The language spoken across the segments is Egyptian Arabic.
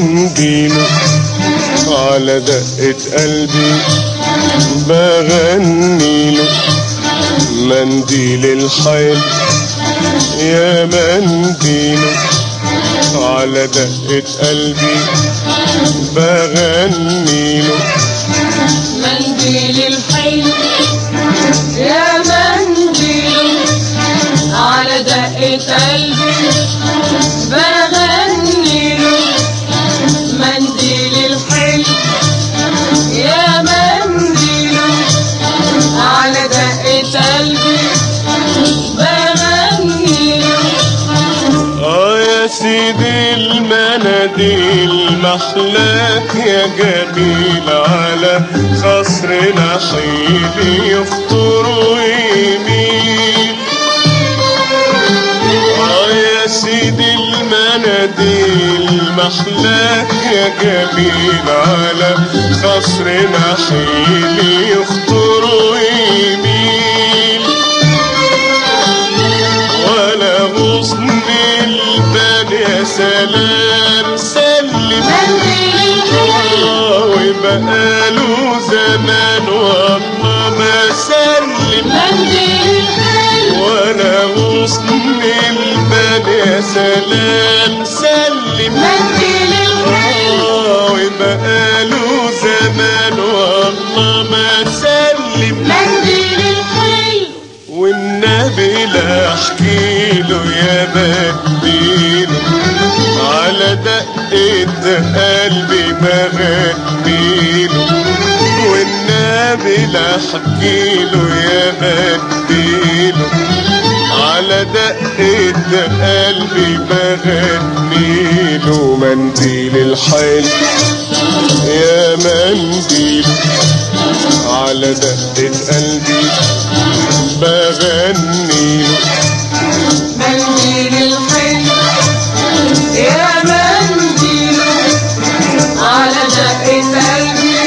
منديله على دقة قلبي بغنيله منديل الحيل يا منديله على دقة قلبي بغنيله منديل الحلو يا منديل على دقة قلبي بغني له منديل الحلو يا منديل على دقة قلبي بغني له اه يا سيدي المناديل محلاك يا جميل على خصر نحيل يفطر ويميل اه يا سيدي المناديل محلاك يا جميل على خصر نحيل يخطر ويميل ولا غصن البال يا سلام سلم منديل الحلو آه، وبقاله زمان والله ما سلم منديل الحلو ولا غصن البال يا سلام سلم منديل الحلو آه، وبقاله زمان والله ما سلم منديل الحلو والنبي لا احكي له يا بديله على دقة قلبي بغنيله والنبي لا احكي له يا بديله على دقة قلبي بغنيله منديل الحيل يا منديل على دقة قلبي بغنيله منديل الحلو يا منديل على دقة قلبي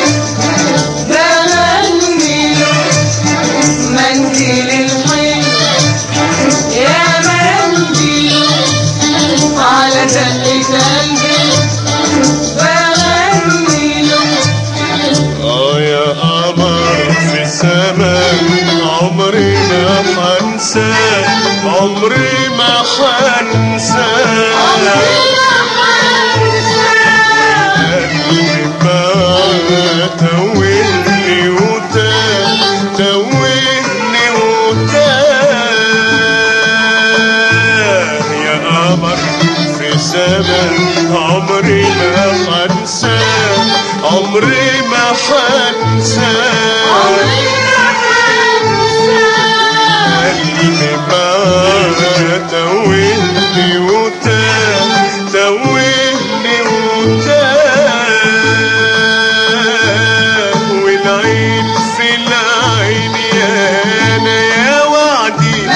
بغني له منديل الحلو يا منديل على دقة قلبي بغني له اه يا قمر في سماء عمري ما حنساه عمري ما حنساه قلبي ما توهني وتاه توهني وتاه يا قمر في سماء عمري ما حنساه عمري ما حنساه قلبي ما توهني وتاه توهني وتاه والعين في العين يا انا يا وعدي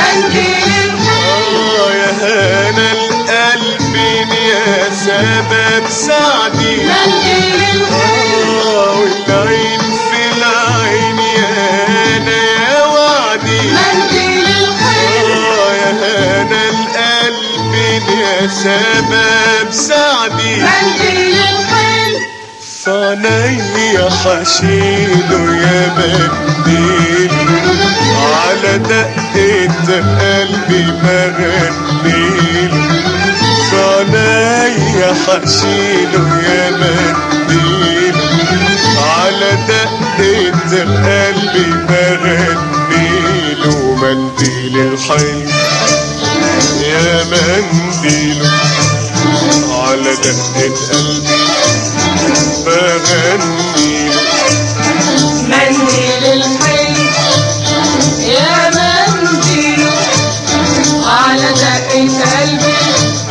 اه يا هنا القلب يا سبب سعدي اه والعين في العين يا انا يا وعدي آه يا هنا القلب يا سبب سعدي صني حشيله يا منديل على دقة قلبي بغنيل صني حشيله يا منديل على دقة قلبي بغنيل ومنديل الحي يا منديل على دقة قلبي بغنيل منديل الحلو يا منديل على دقة قلبي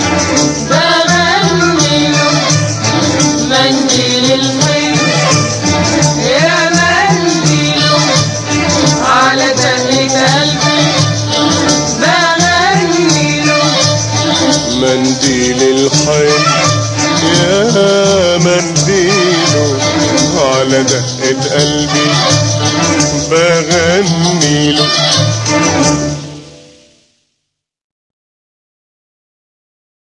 بغني له منديل الحلو يا منديل على دقة قلبي بغني له منديل الحي يا منديل على دقة قلبي بغني